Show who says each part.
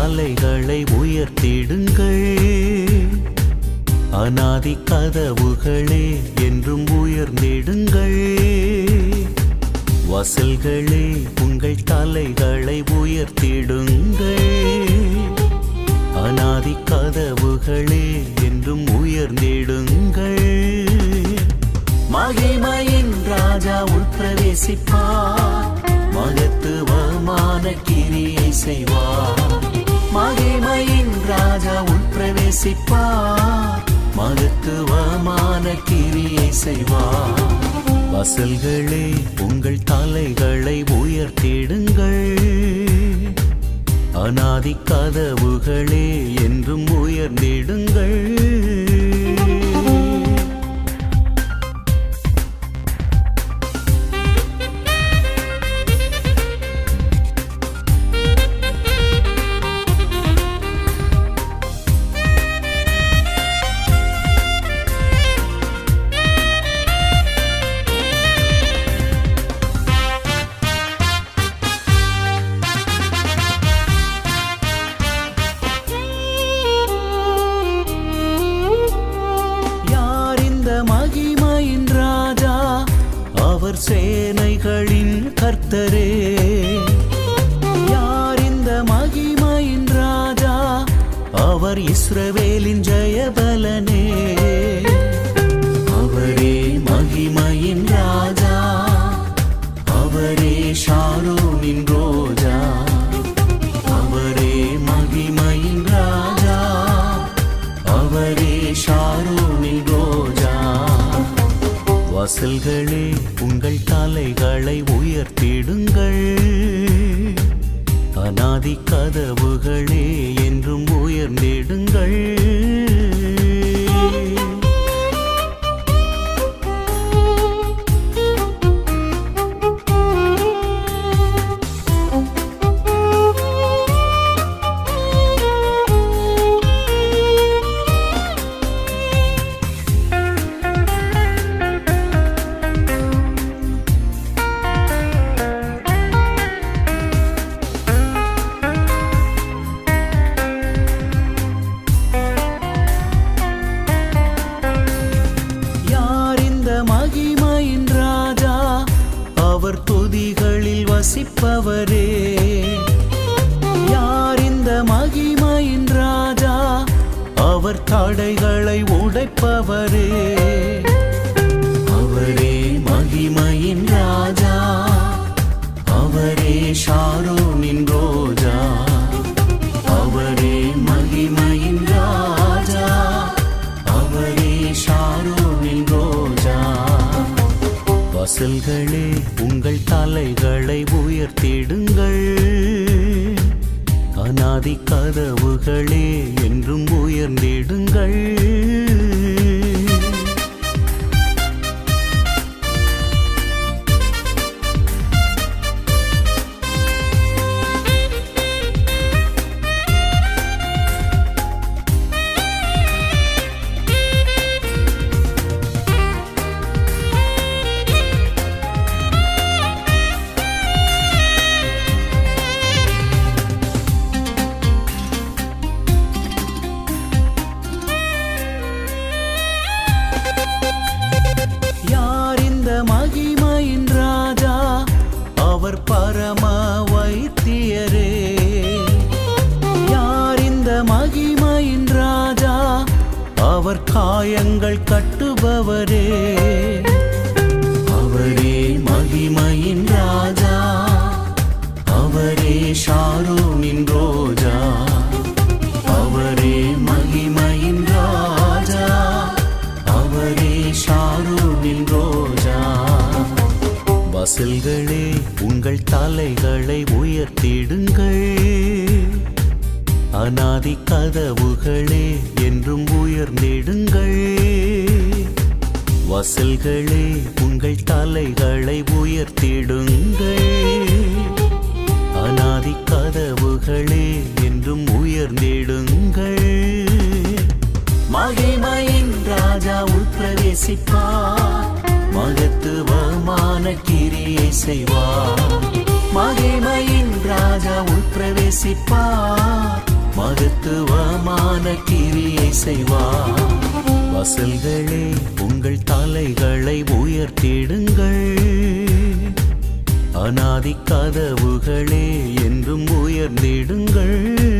Speaker 1: தலைகளை உயர்த்திடுங்கள் அநாதி கதவுகளே என்றும் உயர்ந்திடுங்கள் வாசல்களே உங்கள் தலைகளை உயர்த்திடுங்கள் அநாதி கதவுகளே என்றும் உயர்ந்திடுங்கள் மகிமையின் ராஜா உட்பிரவேசிப்பார் மகத்துவமான கிரியை செய்வார் மகிமையின் ராஜா உட்பிரவேசிப்பார் மகத்துவமான கிரியை செய்வார் வாசல்களே உங்கள் தலைகளை உயர்த்திடுங்கள் அநாதி கதவுகளே என்றும் உயர்ந்திடுங்கள் யார் இந்த மகிமையின் ராஜா அவர் சேனைகளின் கர்த்தரே யார் இந்த மகிமையின் ராஜா அவர் இஸ்ரவேலின் ஜெயபலனே அவரே மகிமையின் ராஜா அவரே ஷாரோனின் ரோஜா அவரே மகிமையின் ராஜா அவரே ஷாரோனின் ரோஜா வாசல்களே உங்கள் தலைகளை உயர்த்திடுங்கள் அநாதி கதவுகளே என்றும் உயர்ந்திடுங்கள் யார் இந்த மகிமையின் ராஜா அவர் துதிகளில் வசிப்பவரே யார் இந்த மகிமையின் ராஜா அவர் தடைகளை உடைப்பவரே அவரே மகிமையின் ராஜா அவரே ஷாரோனின் ரோஜா அவரே மகிமையின் ராஜா அவரே ஷாரோனின் ரோஜா வாசல்களே உங்கள் தலைகளை உயர்த்திடுங்கள் அநாதி கதவுகளே என்றும் உயர்ந்திடுங்கள் யார் இந்த மகிமையின் ராஜா அவர் பரம வைத்தியரே யார் இந்த மகிமையின் ராஜா அவர் காயங்கள் கட்டுபவரே அவரே மகிமையின் ராஜா அவரே ஷாரோனின் ரோஜா அவரே மகிமையின் ராஜா அவரே ஷாரோனின் ரோஜா வாசல்களே உங்கள் தலைகளை உயர்த்திடுங்கள் அநாதி கதவுகளே என்றும் உயர்ந்திடுங்கள் வாசல்களே உங்கள் தலைகளை உயர்த்திடுங்கள் அநாதி கதவுகளே என்றும் உயர்ந்திடுங்கள் மகிமையின் ராஜா உட்பிரவேசிப்பார் மகத்துவமான கிரியை செய்வார் மகிமையின் ராஜா உட்பிரவேசிப்பார் மகத்துவமான கிரியை செய்வார் வசல்களே உங்கள் தலைகளை உயர்த்திடுங்கள் அநாதி கதவுகளே என்றும் உயர்ந்திடுங்கள்